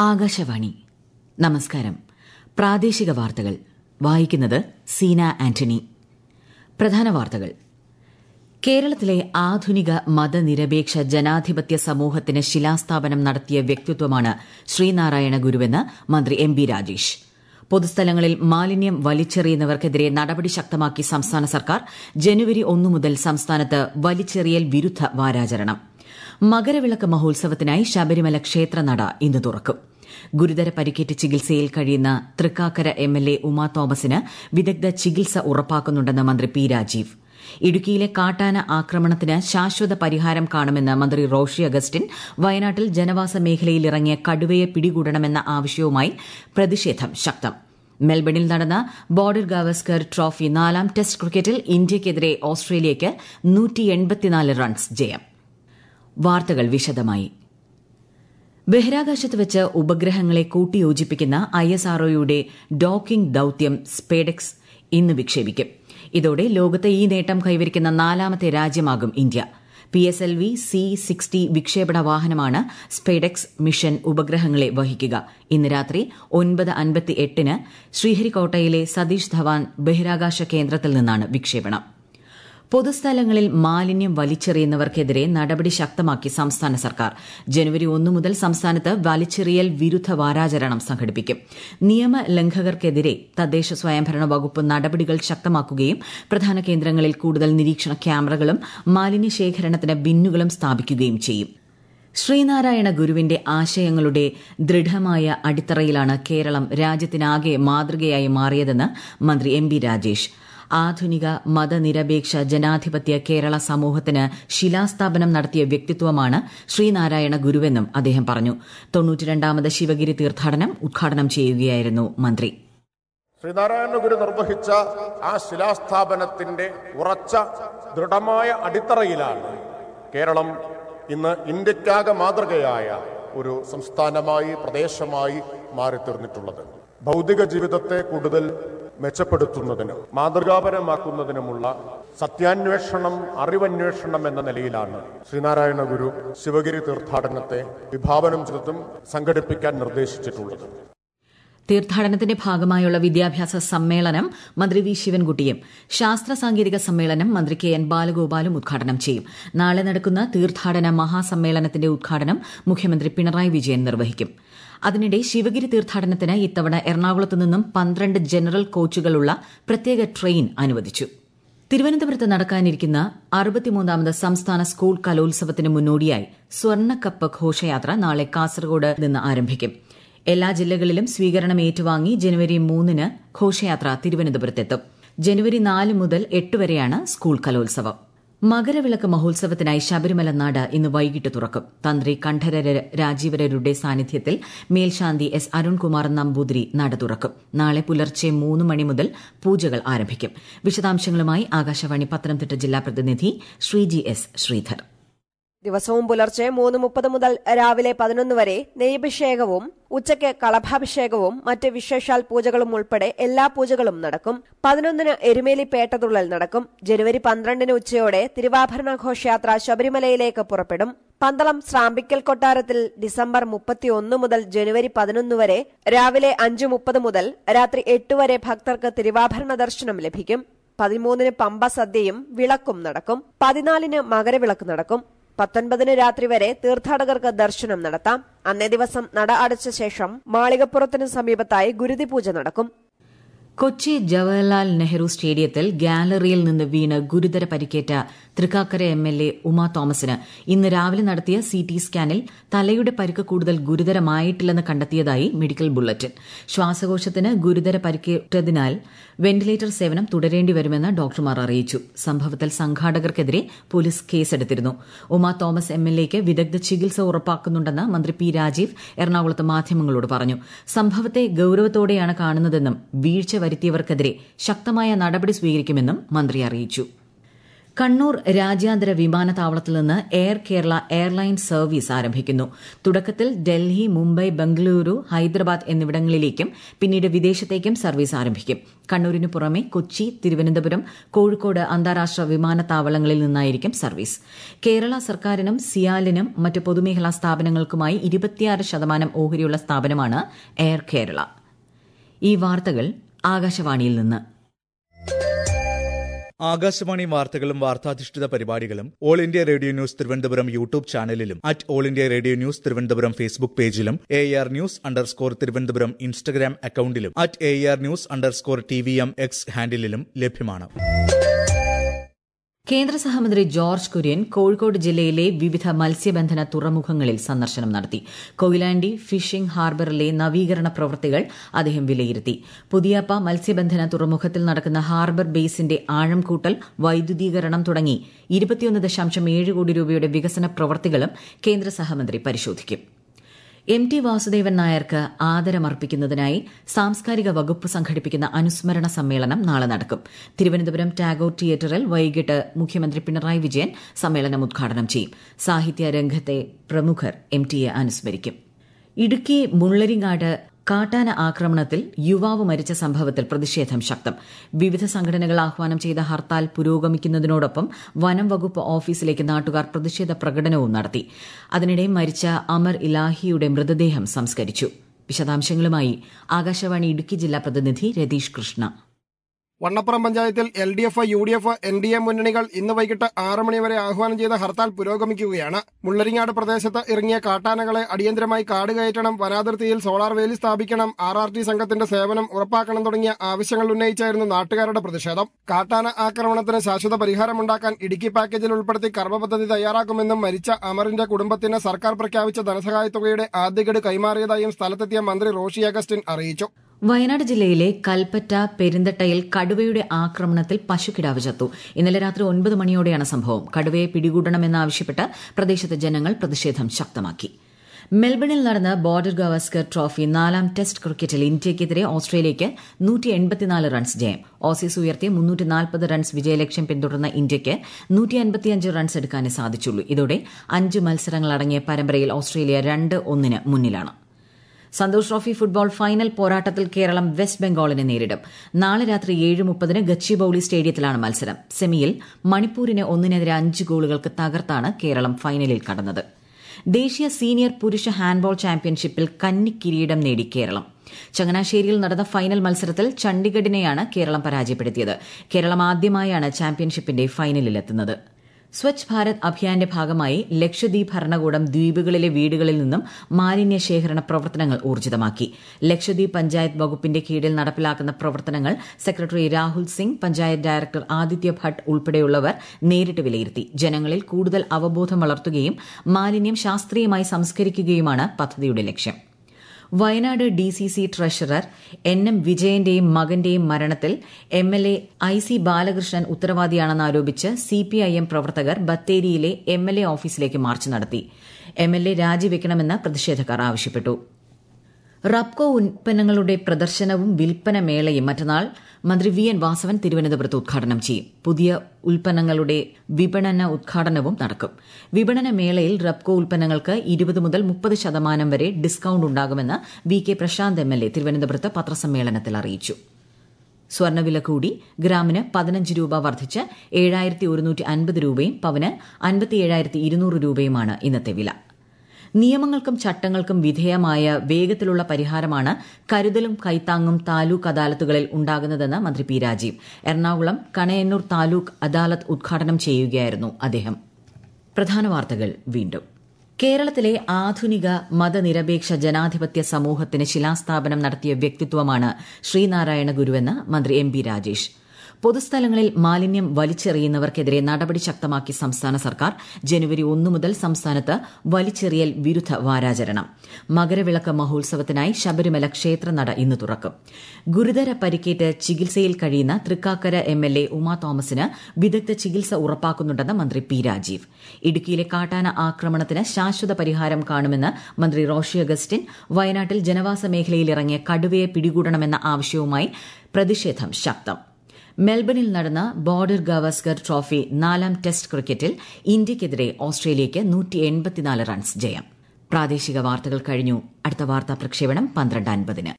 ആകാശവാണി നമസ്കാരം പ്രാദേശിക വാർത്തകൾ വായിക്കുന്നത് സീന ആന്റണി പ്രധാന വാർത്തകൾ കേരളത്തിലെ ആധുനിക മതനിരപേക്ഷ ജനാധിപത്യ സമൂഹത്തിന് ശിലാസ്ഥാപനം നടത്തിയ വ്യക്തിത്വമാണ് ശ്രീനാരായണ ഗുരുവെന്ന് മന്ത്രി എം ബി രാജേഷ് പൊതുസ്ഥലങ്ങളിൽ മാലിന്യം വലിച്ചെറിയുന്നവർക്കെതിരെ നടപടി ശക്തമാക്കി സംസ്ഥാന സർക്കാർ ജനുവരി ഒന്നു മുതൽ സംസ്ഥാനത്ത് വലിച്ചെറിയൽ വിരുദ്ധ വാരാചരണം മകരവിളക്ക് മഹോത്സവത്തിനായി ശബരിമല ക്ഷേത്രനട ഇന്ന് തുറക്കും ഗുരുതര പരിക്കേറ്റ് ചികിത്സയിൽ കഴിയുന്ന തൃക്കാക്കര എംഎൽഎ ഉമാ തോമസിന് വിദഗ്ധ ചികിത്സ ഉറപ്പാക്കുന്നുണ്ടെന്ന് മന്ത്രി പി രാജീവ് ഇടുക്കിയിലെ കാട്ടാന ആക്രമണത്തിന് ശാശ്വത പരിഹാരം കാണുമെന്ന് മന്ത്രി റോഷി അഗസ്റ്റിൻ വയനാട്ടിൽ ജനവാസ മേഖലയിൽ ഇറങ്ങിയ കടുവയെ പിടികൂടണമെന്ന ആവശ്യവുമായി പ്രതിഷേധം ശക്തം മെൽബണിൽ നടന്ന ബോർഡർ ഗാവസ്കർ ട്രോഫി നാലാം ടെസ്റ്റ് ക്രിക്കറ്റിൽ ഇന്ത്യയ്ക്കെതിരെ ഓസ്ട്രേലിയയ്ക്ക് റൺസ് ജയം വാർത്തകൾ വിശദമായി ബഹിരാകാശത്ത് വെച്ച് ഉപഗ്രഹങ്ങളെ കൂട്ടിയോജിപ്പിക്കുന്ന ഐഎസ്ആർഒയുടെ ഡോക്കിംഗ് ദൌത്യം സ്പേഡെക്സ് ഇന്ന് വിക്ഷേപിക്കും ഇതോടെ ലോകത്ത് ഈ നേട്ടം കൈവരിക്കുന്ന നാലാമത്തെ രാജ്യമാകും India P S L V C sixty വിക്ഷേപണ വാഹനമാണ് സ്പേഡെക്സ് മിഷൻ ഉപഗ്രഹങ്ങളെ വഹിക്കുക ഇന്ന് രാത്രി ഒൻപത് അൻപത്തി എട്ടിന് ശ്രീഹരിക്കോട്ടയിലെ സതീഷ് ധവാൻ ബഹിരാകാശ കേന്ദ്രത്തിൽ നിന്നാണ് വിക്ഷേപണം പൊതുസ്ഥലങ്ങളിൽ മാലിന്യം വലിച്ചെറിയുന്നവർക്കെതിരെ നടപടി ശക്തമാക്കി സംസ്ഥാന സർക്കാർ ജനുവരി ഒന്നു മുതൽ സംസ്ഥാനത്ത് വലിച്ചെറിയൽ വിരുദ്ധ വാരാചരണം സംഘടിപ്പിക്കും നിയമലംഘകർക്കെതിരെ തദ്ദേശ സ്വയംഭരണ വകുപ്പ് നടപടികൾ ശക്തമാക്കുകയും പ്രധാന കേന്ദ്രങ്ങളിൽ കൂടുതൽ നിരീക്ഷണ ക്യാമറകളും മാലിന്യ ശേഖരണത്തിന് ബിന്നുകളും സ്ഥാപിക്കുകയും ചെയ്യും ശ്രീനാരായണ ഗുരുവിന്റെ ആശയങ്ങളുടെ ദൃഢമായ അടിത്തറയിലാണ് കേരളം രാജ്യത്തിനാകെ മാതൃകയായി മാറിയതെന്ന് മന്ത്രി എം ബി രാജേഷ് ആധുനിക മതനിരപേക്ഷ ജനാധിപത്യ കേരള സമൂഹത്തിന് ശിലാസ്ഥാപനം നടത്തിയ വ്യക്തിത്വമാണ് ശ്രീനാരായണ ഗുരുവെന്നും അദ്ദേഹം പറഞ്ഞു തൊണ്ണൂറ്റിരണ്ടാമത് ശിവഗിരി തീർത്ഥാടനം ഉദ്ഘാടനം ചെയ്യുകയായിരുന്നു മന്ത്രി ശ്രീനാരായണ ഗുരു നിർവഹിച്ച ആ ശിലാസ്ഥാപനത്തിന്റെ ഉറച്ച ദൃഢമായ അടിത്തറയിലാണ് കേരളം ഇന്ന് ഇന്ത്യക്കാകെ മാതൃകയായ ഒരു സംസ്ഥാനമായി പ്രദേശമായി മാറിത്തീർന്നിട്ടുള്ളത് ഭൗതിക ജീവിതത്തെ കൂടുതൽ മെച്ചപ്പെടുത്തുന്നതിനും മാതൃകാപരമാക്കുന്നതിനുമുള്ള സത്യാന്വേഷണം അറിവന്വേഷണം എന്ന നിലയിലാണ് ശ്രീനാരായണ ഗുരു ശിവഗിരി തീർത്ഥാടനത്തെ വിഭാവനം ചെയ്തതും സംഘടിപ്പിക്കാൻ നിർദ്ദേശിച്ചിട്ടുള്ളത് തീർത്ഥാടനത്തിന്റെ ഭാഗമായുള്ള വിദ്യാഭ്യാസ സമ്മേളനം മന്ത്രി വി ശിവൻകുട്ടിയും ശാസ്ത്ര സാങ്കേതിക സമ്മേളനം മന്ത്രി കെ എൻ ബാലഗോപാലും ഉദ്ഘാടനം ചെയ്യും നാളെ നടക്കുന്ന തീർത്ഥാടന മഹാസമ്മേളനത്തിന്റെ ഉദ്ഘാടനം മുഖ്യമന്ത്രി പിണറായി വിജയൻ നിർവഹിക്കും അതിനിടെ ശിവഗിരി തീർത്ഥാടനത്തിന് ഇത്തവണ എറണാകുളത്തു നിന്നും പന്ത്രണ്ട് ജനറൽ കോച്ചുകളുള്ള പ്രത്യേക ട്രെയിൻ അനുവദിച്ചു തിരുവനന്തപുരത്ത് നടക്കാനിരിക്കുന്ന അറുപത്തിമൂന്നാമത് സംസ്ഥാന സ്കൂൾ കലോത്സവത്തിന് മുന്നോടിയായി സ്വർണ്ണക്കപ്പ് ഘോഷയാത്ര നാളെ കാസർഗോഡ് നിന്ന് ആരംഭിക്കും എല്ലാ ജില്ലകളിലും സ്വീകരണം ഏറ്റുവാങ്ങി ജനുവരി മൂന്നിന് ഘോഷയാത്ര തിരുവനന്തപുരത്തെത്തും ജനുവരി നാല് മുതൽ എട്ട് വരെയാണ് സ്കൂൾ കലോത്സവം മകരവിളക്ക് മഹോത്സവത്തിനായി ശബരിമല നട ഇന്ന് വൈകിട്ട് തുറക്കും തന്ത്രി കണ്ഠരര രാജീവരരുടെ സാന്നിധ്യത്തിൽ മേൽശാന്തി എസ് അരുൺകുമാർ നമ്പൂതിരി നട തുറക്കും നാളെ പുലർച്ചെ മൂന്ന് മണി മുതൽ പൂജകൾ ആരംഭിക്കും വിശദാംശങ്ങളുമായി ആകാശവാണി പത്തനംതിട്ട ജില്ലാ പ്രതിനിധി ശ്രീജി എസ് ശ്രീധർ ദിവസവും പുലർച്ചെ മൂന്ന് മുപ്പത് മുതൽ രാവിലെ പതിനൊന്ന് വരെ നെയ്യഭിഷേകവും ഉച്ചയ്ക്ക് കളഭാഭിഷേകവും മറ്റ് വിശേഷാൽ പൂജകളും ഉൾപ്പെടെ എല്ലാ പൂജകളും നടക്കും പതിനൊന്നിന് എരുമേലി പേട്ടതുള്ളൽ നടക്കും ജനുവരി പന്ത്രണ്ടിന് ഉച്ചയോടെ തിരുവാഭരണ ഘോഷയാത്ര ശബരിമലയിലേക്ക് പുറപ്പെടും പന്തളം ശ്രാമ്പിക്കൽ കൊട്ടാരത്തിൽ ഡിസംബർ മുപ്പത്തിയൊന്ന് മുതൽ ജനുവരി പതിനൊന്ന് വരെ രാവിലെ അഞ്ച് മുപ്പത് മുതൽ രാത്രി എട്ട് വരെ ഭക്തർക്ക് തിരുവാഭരണ ദർശനം ലഭിക്കും പതിമൂന്നിന് പമ്പ സദ്യയും വിളക്കും നടക്കും പതിനാലിന് മകരവിളക്ക് നടക്കും പത്തൊൻപതിന് രാത്രി വരെ തീർത്ഥാടകർക്ക് ദർശനം നടത്താം അന്നേ ദിവസം നട അടച്ച ശേഷം മാളികപ്പുറത്തിന് സമീപത്തായി ഗുരുതി പൂജ നടക്കും കൊച്ചി ജവഹർലാൽ നെഹ്റു സ്റ്റേഡിയത്തിൽ ഗാലറിയിൽ നിന്ന് വീണ് ഗുരുതര പരിക്കേറ്റ Thrikkakara M L A Uma തോമസിന് ഇന്ന് രാവിലെ നടത്തിയ സി ടി സ്കാനിൽ തലയുടെ പരിക്ക് കൂടുതൽ ഗുരുതരമായിട്ടില്ലെന്ന് കണ്ടെത്തിയതായി മെഡിക്കൽ ബുള്ളറ്റിൻ ശ്വാസകോശത്തിന് ഗുരുതര പരിക്കേറ്റതിനാൽ വെന്റിലേറ്റർ സേവനം തുടരേണ്ടി വരുമെന്ന് ഡോക്ടർമാർ അറിയിച്ചു സംഭവത്തിൽ സംഘാടകർക്കെതിരെ പോലീസ് കേസെടുത്തിരുന്നു ഉമാ തോമസ് എം എൽ എക്ക് വിദഗ്ധ ചികിത്സ ഉറപ്പാക്കുന്നുണ്ടെന്ന് മന്ത്രി പി രാജീവ് എറണാകുളത്ത് മാധ്യമങ്ങളോട് പറഞ്ഞു സംഭവത്തെ ഗൌരവത്തോടെയാണ് കാണുന്നതെന്നും വീഴ്ച വരുത്തിയവർക്കെതിരെ ശക്തമായ നടപടി സ്വീകരിക്കുമെന്നും മന്ത്രി അറിയിച്ചു കണ്ണൂർ രാജ്യാന്തര വിമാനത്താവളത്തിൽ നിന്ന് എയർ കേരള എയർലൈൻ സർവീസ് ആരംഭിക്കുന്നു തുടക്കത്തിൽ ഡൽഹി മുംബൈ ബംഗളൂരു ഹൈദരാബാദ് എന്നിവിടങ്ങളിലേക്കും പിന്നീട് വിദേശത്തേക്കും സർവീസ് ആരംഭിക്കും കണ്ണൂരിന് പുറമെ കൊച്ചി തിരുവനന്തപുരം കോഴിക്കോട് അന്താരാഷ്ട്ര വിമാനത്താവളങ്ങളിൽ നിന്നായിരിക്കും സർവീസ് കേരള സർക്കാരിനും സിയാലിനും മറ്റ് പൊതുമേഖലാ സ്ഥാപനങ്ങൾക്കുമായി ഇരുപത്തിയാറ് ശതമാനം ഓഹരിയുള്ള സ്ഥാപനമാണ് എയർ കേരള ഈ വാർത്തകൾ ആകാശവാണിയിൽ നിന്ന് ആകാശവാണി വാർത്തകളും വാർത്താധിഷ്ഠിത പരിപാടികളും All India Radio News Thiruvananthapuram YouTube ചാനലിലും at All India Radio News Thiruvananthapuram Facebook പേജിലും A R news underscore Thiruvananthapuram Instagram അക്കൌണ്ടിലും at A R news underscore T V M X ഹാൻഡിലും ലഭ്യമാണ് കേന്ദ്ര സഹമന്ത്രി ജോർജ് കുര്യൻ കോഴിക്കോട് ജില്ലയിലെ വിവിധ മത്സ്യബന്ധന തുറമുഖങ്ങളിൽ സന്ദർശനം നടത്തി കൊയിലാണ്ടി ഫിഷിംഗ് ഹാർബറിലെ നവീകരണ പ്രവൃത്തികൾ അദ്ദേഹം വിലയിരുത്തി പുതിയപ്പ മത്സ്യബന്ധന തുറമുഖത്തിൽ നടക്കുന്ന ഹാർബർ ബേസിന്റെ ആഴം കൂട്ടൽ വൈദ്യുതീകരണം തുടങ്ങി ഇരുപത്തിയൊന്ന് ദശാംശം ഏഴ് കോടി രൂപയുടെ വികസന പ്രവൃത്തികളും കേന്ദ്ര സഹമന്ത്രി പരിശോധിക്കും എം ടി വാസുദേവൻ നായർക്ക് ആദരമർപ്പിക്കുന്നതിനായി സാംസ്കാരിക വകുപ്പ് സംഘടിപ്പിക്കുന്ന അനുസ്മരണ സമ്മേളനം നാളെ നടക്കും തിരുവനന്തപുരം ടാഗോർ തിയേറ്ററിൽ വൈകിട്ട് മുഖ്യമന്ത്രി പിണറായി വിജയൻ സമ്മേളനം ഉദ്ഘാടനം ചെയ്യും സാഹിത്യ രംഗത്തെ പ്രമുഖർ എം ടിയെ അനുസ്മരിക്കും ഇടുക്കി മുള്ളരിങ്ങാട് കാട്ടാന ആക്രമണത്തിൽ യുവാവ് മരിച്ച സംഭവത്തിൽ പ്രതിഷേധം ശക്തം വിവിധ സംഘടനകൾ ആഹ്വാനം ചെയ്ത ഹർത്താൽ പുരോഗമിക്കുന്നതിനോടൊപ്പം വനം വകുപ്പ് ഓഫീസിലേക്ക് നാട്ടുകാർ പ്രതിഷേധ പ്രകടനവും നടത്തി അതിനിടെ മരിച്ച അമർ ഇലാഹിയുടെ മൃതദേഹം സംസ്കരിച്ചു വിശദാംശങ്ങളുമായി ആകാശവാണി ഇടുക്കി ജില്ലാ പ്രതിനിധി രതീഷ് കൃഷ്ണ വണ്ണപ്പുറം പഞ്ചായത്തിൽ L D F U D F N D A മുന്നണികൾ ഇന്ന് വൈകിട്ട് ആറ് മണിവരെ ആഹ്വാനം ചെയ്ത ഹർത്താൽ പുരോഗമിക്കുകയാണ് മുള്ളരിങ്ങാട് പ്രദേശത്ത് ഇറങ്ങിയ കാട്ടാനകളെ അടിയന്തരമായി കാട് കയറ്റണം വനാതിർത്തിയിൽ സോളാർ വേലി സ്ഥാപിക്കണം ആർ ആർ ടി സംഘത്തിന്റെ സേവനം ഉറപ്പാക്കണം തുടങ്ങിയ ആവശ്യങ്ങൾ ഉന്നയിച്ചായിരുന്നു നാട്ടുകാരുടെ പ്രതിഷേധം കാട്ടാന ആക്രമണത്തിന് ശാശ്വത പരിഹാരമുണ്ടാക്കാൻ ഇടുക്കി പാക്കേജിൽ ഉൾപ്പെടുത്തി കർമ്മപദ്ധതി തയ്യാറാക്കുമെന്നും മരിച്ച അമറിന്റെ കുടുംബത്തിന് സർക്കാർ പ്രഖ്യാപിച്ച ധനസഹായ തുകയുടെ ആദ്യഗഡു കൈമാറിയതായും സ്ഥലത്തെത്തിയ മന്ത്രി റോഷി അഗസ്റ്റിൻ അറിയിച്ചു വയനാട് ജില്ലയിലെ കൽപ്പറ്റ പെരിന്തട്ടയിൽ കടുവയുടെ ആക്രമണത്തിൽ പശുക്കിടാവ് ചത്തു ഇന്നലെ രാത്രി ഒൻപത് മണിയോടെയാണ് സംഭവം കടുവയെ പിടികൂടണമെന്നാവശ്യപ്പെട്ട് പ്രദേശത്തെ ജനങ്ങൾ പ്രതിഷേധം ശക്തമാക്കി മെൽബണിൽ നടന്ന ബോർഡർ ഗവാസ്കർ ട്രോഫി നാലാം ടെസ്റ്റ് ക്രിക്കറ്റിൽ ഇന്ത്യയ്ക്കെതിരെ ഓസ്ട്രേലിയയ്ക്ക് നൂറ്റി എൺപത്തിനാല് റൺസ് ജയം ഓസീസ് ഉയർത്തിയ മുന്നൂറ്റി നാൽപ്പത് റൺസ് വിജയലക്ഷ്യം പിന്തുടർന്ന ഇന്ത്യയ്ക്ക് നൂറ്റി അൻപത്തിയഞ്ച് റൺസ് എടുക്കാനേ സാധിച്ചുള്ളൂ ഇതോടെ അഞ്ച് മത്സരങ്ങളടങ്ങിയ പരമ്പരയിൽ ഓസ്ട്രേലിയ രണ്ട് ഒന്നിന് മുന്നിലാണ് സന്തോഷ് ട്രോഫി ഫുട്ബോൾ ഫൈനൽ പോരാട്ടത്തിൽ കേരളം വെസ്റ്റ് ബംഗാളിനെ നേരിടും നാളെ രാത്രി ഏഴ് മുപ്പതിന് ഗച്ചിബൌളി സ്റ്റേഡിയത്തിലാണ് മത്സരം സെമിയിൽ മണിപ്പൂരിനെ ഒന്നിനെതിരെ അഞ്ച് ഗോളുകൾക്ക് തകർത്താണ് കേരളം ഫൈനലിൽ കടന്നത് ദേശീയ സീനിയർ പുരുഷ ഹാൻഡ്ബോൾ ചാമ്പ്യൻഷിപ്പിൽ കന്നി കിരീടം നേടി കേരളം ചങ്ങനാശ്ശേരിയിൽ നടന്ന ഫൈനൽ മത്സരത്തിൽ ചണ്ഡിഗഡിനെയാണ് കേരളം പരാജയപ്പെടുത്തിയത് കേരളം ആദ്യമായാണ് ചാമ്പ്യൻഷിപ്പിന്റെ ഫൈനലിലെത്തുന്നത് സ്വച്ഛ് ഭാരത് അഭിയാന്റെ ഭാഗമായി ലക്ഷദ്വീപ് ഭരണകൂടം ദ്വീപുകളിലെ വീടുകളിൽ നിന്നും മാലിന്യ ശേഖരണ പ്രവർത്തനങ്ങൾ ഊർജിതമാക്കി ലക്ഷദ്വീപ് പഞ്ചായത്ത് വകുപ്പിന്റെ കീഴിൽ നടപ്പിലാക്കുന്ന പ്രവർത്തനങ്ങൾ സെക്രട്ടറി രാഹുൽ സിംഗ് പഞ്ചായത്ത് ഡയറക്ടർ ആദിത്യ ഭട്ട് ഉൾപ്പെടെയുള്ളവർ നേരിട്ട് വിലയിരുത്തി ജനങ്ങളിൽ കൂടുതൽ അവബോധം വളർത്തുകയും മാലിന്യം ശാസ്ത്രീയമായി സംസ്കരിക്കുകയുമാണ് പദ്ധതിയുടെ ലക്ഷ്യം Wayanad D C C treasurer N M വിജയന്റെയും മകന്റെയും മരണത്തിൽ M L A I C Balakrishnan ഉത്തരവാദിയാണെന്ന് ആരോപിച്ച് സി പി ഐ എം പ്രവർത്തകർ ബത്തേരിയിലെ എം എൽ എ ഓഫീസിലേക്ക് മാർച്ച് നടത്തി എം എൽ എ രാജിവെക്കണമെന്ന് പ്രതിഷേധക്കാർ ആവശ്യപ്പെട്ടു റബ്കോ ഉൽപ്പന്നങ്ങളുടെ പ്രദർശനവും വിൽപ്പന മേളയും മറ്റന്നാൾ മന്ത്രി വി എൻ വാസവൻ തിരുവനന്തപുരത്ത് ഉദ്ഘാടനം ചെയ്യും പുതിയ ഉൽപ്പന്നങ്ങളുടെ വിപണന ഉദ്ഘാടനവും നടക്കും വിപണന മേളയിൽ റബ്കോ ഉൽപ്പന്നങ്ങൾക്ക് ഇരുപത് മുതൽ മുപ്പത് ശതമാനം വരെ ഡിസ്കൌണ്ട് ഉണ്ടാകുമെന്ന് V K Prashanth M L A തിരുവനന്തപുരത്ത് പത്രസമ്മേളനത്തിൽ അറിയിച്ചു സ്വർണ്ണവില കൂടി ഗ്രാമിന് പതിനഞ്ച് രൂപ വർദ്ധിച്ച് ഏഴായിരത്തി ഒരുന്നൂറ്റി അൻപത് രൂപയും പവന് അൻപത്തി ഏഴായിരത്തി ഇരുന്നൂറ് രൂപയുമാണ് ഇന്നത്തെ വില നിയമങ്ങൾക്കും ചട്ടങ്ങൾക്കും വിധേയമായ വേഗത്തിലുള്ള പരിഹാരമാണ് കരുതലും കൈത്താങ്ങും താലൂക്ക് അദാലത്തുകളിൽ ഉണ്ടാകുന്നതെന്ന് മന്ത്രി പി രാജീവ് എറണാകുളം കണയന്നൂർ താലൂക്ക് അദാലത്ത് ഉദ്ഘാടനം ചെയ്യുകയായിരുന്നു അദ്ദേഹം പ്രധാന വാർത്തകൾ വീണ്ടും കേരളത്തിലെ ആധുനിക മതനിരപേക്ഷ ജനാധിപത്യ സമൂഹത്തിന് ശിലാസ്ഥാപനം നടത്തിയ വ്യക്തിത്വമാണ് ശ്രീനാരായണ ഗുരുവെന്ന് മന്ത്രി എം പി രാജേഷ് പൊതുസ്ഥലങ്ങളിൽ മാലിന്യം വലിച്ചെറിയുന്നവർക്കെതിരെ നടപടി ശക്തമാക്കി സംസ്ഥാന സർക്കാർ ജനുവരി ഒന്നു മുതൽ സംസ്ഥാനത്ത് വലിച്ചെറിയൽ വിരുദ്ധ വാരാചരണം മകരവിളക്ക് മഹോത്സവത്തിനായി ശബരിമല ക്ഷേത്രനട ഇന്ന് തുറക്കും ഗുരുതര പരിക്കേറ്റ് ചികിത്സയിൽ കഴിയുന്ന Thrikkakara M L A Uma തോമസിന് വിദഗ്ധ ചികിത്സ ഉറപ്പാക്കുന്നുണ്ടെന്ന് മന്ത്രി പി രാജീവ് ഇടുക്കിയിലെ കാട്ടാന ആക്രമണത്തിന് ശാശ്വത പരിഹാരം കാണുമെന്ന് മന്ത്രി റോഷി അഗസ്റ്റിൻ വയനാട്ടിൽ ജനവാസ മേഖലയിൽ ഇറങ്ങിയ കടുവയെ പിടികൂടണമെന്ന ആവശ്യവുമായി പ്രതിഷേധം ശക്തം മെൽബണിൽ നടന്ന ബോർഡർ ഗവാസ്കർ ട്രോഫി നാലാം ടെസ്റ്റ് ക്രിക്കറ്റിൽ ഇന്ത്യയ്ക്കെതിരെ ഓസ്ട്രേലിയയ്ക്ക് റൺസ് ജയം പ്രാദേശിക വാർത്തകൾ കഴിഞ്ഞു അടുത്ത വാർത്താ പ്രക്ഷേപണം പന്ത്രണ്ട് അൻപതിന്